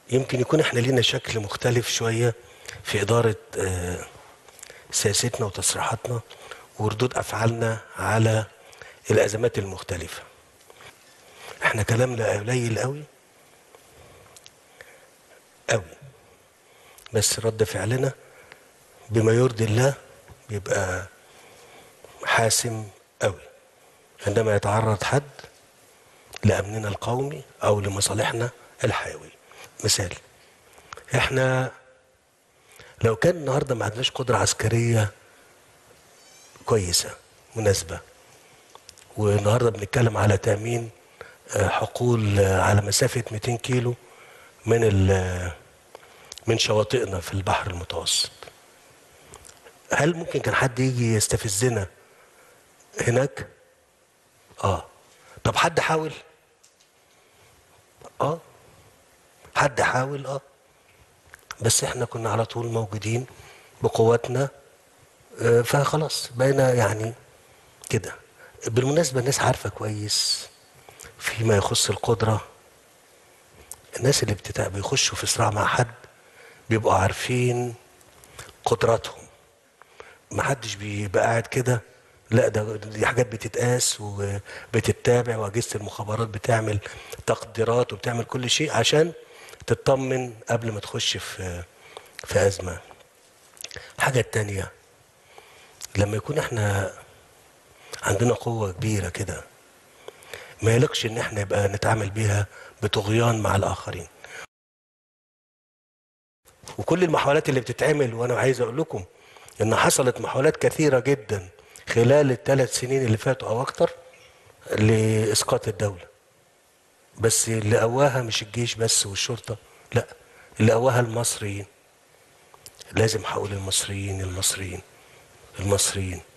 يمكن يكون احنا لينا شكل مختلف شوية في إدارة آه، سياستنا وتصريحاتنا وردود أفعالنا على الأزمات المختلفة احنا كلامنا قليل قوي قوي بس رد فعلنا بما يرضي الله بيبقى حاسم قوي عندما يتعرض حد لأمننا القومي أو لمصالحنا الحيوية مثال احنا لو كان النهارده ما عندناش قدرة عسكرية كويسة مناسبة والنهارده بنتكلم على تأمين آه، حقول آه، على مسافة 200 كيلو من ال- من شواطئنا في البحر المتوسط هل ممكن كان حد يجي يستفزنا هناك؟ اه طب حد حاول؟ اه حد حاول اه بس احنا كنا على طول موجودين بقواتنا آه، فخلاص بقينا يعني كده بالمناسبة الناس عارفة كويس فيما يخص القدرة الناس اللي بتتع... بيخشوا في صراع مع حد بيبقوا عارفين قدراتهم محدش بيبقى قاعد كده لا ده دي حاجات بتتقاس وبتتابع واجهزه المخابرات بتعمل تقديرات وبتعمل كل شيء عشان تطمن قبل ما تخش في في ازمه الحاجه التانيه لما يكون احنا عندنا قوه كبيره كده ما يليقش ان احنا يبقى نتعامل بيها بطغيان مع الاخرين وكل المحاولات اللي بتتعمل وانا عايز اقول لكم ان حصلت محاولات كثيره جدا خلال الثلاث سنين اللي فاتوا او اكتر لاسقاط الدوله بس اللي قواها مش الجيش بس والشرطه لا اللي قواها المصريين لازم هقول المصريين المصريين المصريين